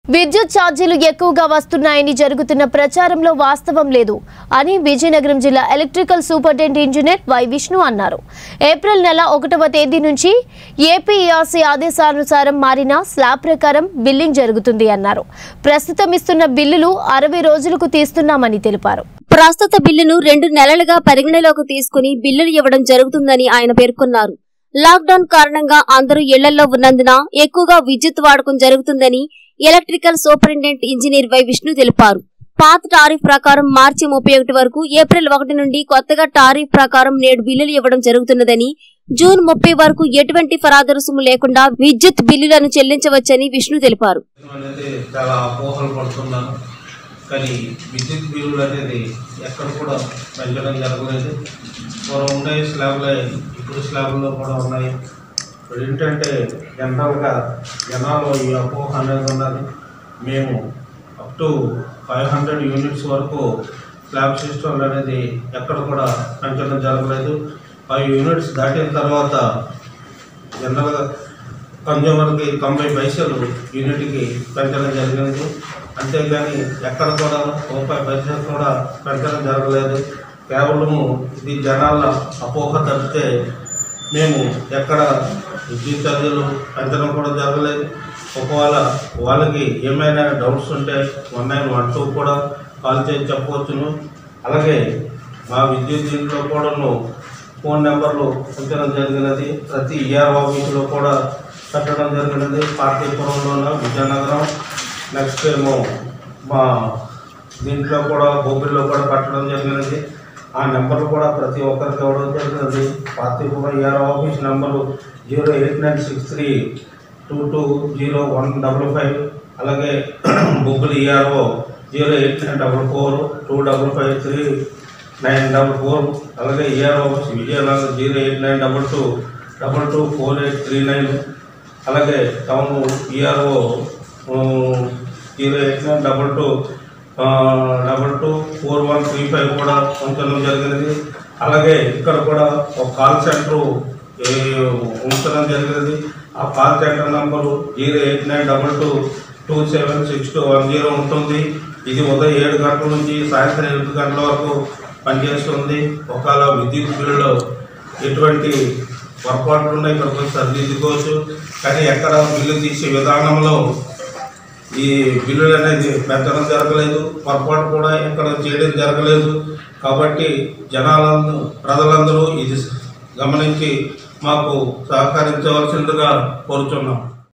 విద్యుత్ ఛార్జీలు ఎక్కువగా వస్తున్నాయని జరుగుతున్న ప్రచారంలో వాస్తవం లేదు అని విజయనగరం జిల్లా electrical superintendent engineer Y Vishnu అన్నారు ఏప్రిల్ నెల ఒకటవ తేదీ నుంచి ఏపీఈఆర్సీ ఆదేశానుసారం మారిన స్లాబ్ ప్రకారం బిల్లింగ్ జరుగుతుంది అన్నారు ప్రస్తుతం ఇస్తున్న బిల్లులు అరవై రోజులకు తీస్తున్నామని తెలిపారు ప్రస్తుత బిల్లును రెండు నెలలుగా పరిగణలోకి తీసుకుని బిల్లులు ఇవ్వడం జరుగుతుందని ఆయన పేర్కొన్నారు లాక్డౌన్ కారణంగా అందరూ ఇళ్లలో ఉన్నందున ఎక్కువగా విద్యుత్ వాడకం జరుగుతుందని electrical superintendent engineer Y Vishnu తెలిపారు పాత టారిఫ్ ప్రకారం మార్చి ముప్పై ఒకటి వరకు ఏప్రిల్ ఒకటి నుండి కొత్తగా టారిఫ్ ప్రకారం నేడు బిల్లులు ఇవ్వడం జరుగుతున్నదని జూన్ ముప్పై వరకు ఎటువంటి ఫరాదు రుసుము లేకుండా విద్యుత్ బిల్లులను చెల్లించవచ్చని విష్ణు తెలిపారు అనేది చాలా అపోహలు పడుతున్నాను కానీ విద్యుత్ బిల్లులు అనేది ఎక్కడ కూడా పెంచడం జరగలేదు పూర్వం ఉండే స్లాబ్లే ఇప్పుడు స్లాబ్లో కూడా ఉన్నాయి ఇప్పుడు ఏంటంటే జనరల్గా జనాలు ఈ అపోహ అనేది ఉన్నది మేము up to five hundred units వరకు స్లాబ్ సిస్టమ్ అనేది ఎక్కడ కూడా పెంచడం జరగలేదు ఫైవ్ యూనిట్స్ దాటిన తర్వాత జనరల్గా కన్జ్యూమర్కి తొంభై పైసలు యూనిట్కి పెంచడం జరిగింది అంతేగాని ఎక్కడ కూడా ముప్పై పైసలు కూడా పెంచడం జరగలేదు కేవలము ఇది జనాల అపోహ తప్పితే మేము ఎక్కడ విద్యుత్ ఛార్జీలు పెంచడం కూడా జరగలేదు ఒకవేళ వాళ్ళకి ఏమైనా డౌట్స్ ఉంటే వన్ నైన్ వన్ టూ కూడా కాల్ చేసి చెప్పవచ్చును అలాగే మా విద్యుత్ దీంట్లో కూడాను ఫోన్ నెంబర్లు ఉంచడం జరిగినది ప్రతి ఈఆర్ ఆఫీసులో కూడా పెట్టడం జరిగినది పార్టీపురంలోన విజయనగరం నెక్స్ట్ ఏమో మా దీంట్లో కూడా బొబ్బిల్లో కూడా పెట్టడం జరిగినది ఆ నెంబర్లు కూడా ప్రతి ఒక్కరికి ఇవ్వడం జరిగినది Parvathipuram ER office number zero eight nine six three two two zero one double five అలాగే Bobbili ERO zero eight nine double four two double five three nine double four అలాగే ER office Vizianagaram zero eight nine double two double two four eight three nine అలాగే town ERO zero eight nine double two double two four one three five కూడా ఉంచడం జరిగినది అలాగే ఇక్కడ కూడా ఒక call centre ఉంచడం జరిగినది ఆ call centre number zero eight nine double two two seven six two one zero ఉంటుంది ఇది ఉదయం ఏడు గంటల నుంచి సాయంత్రం ఎనిమిది గంటల వరకు పనిచేస్తుంది ఒకవేళ విద్యుత్ బిల్లులో ఎటువంటి పొరపాట్లు ఉన్నాయి ఇక్కడికి వచ్చి సరిదిద్దుకోవచ్చు కానీ ఎక్కడ బిల్లు తీసే విధానంలో ఈ బిల్లులు అనేది పెంచడం జరగలేదు పొరపాటు కూడా ఇక్కడ చేయడం జరగలేదు కాబట్టి జనాలందరూ ప్రజలందరూ ఇది గమనించి మాకు సహకరించవలసిందిగా కోరుచున్నాం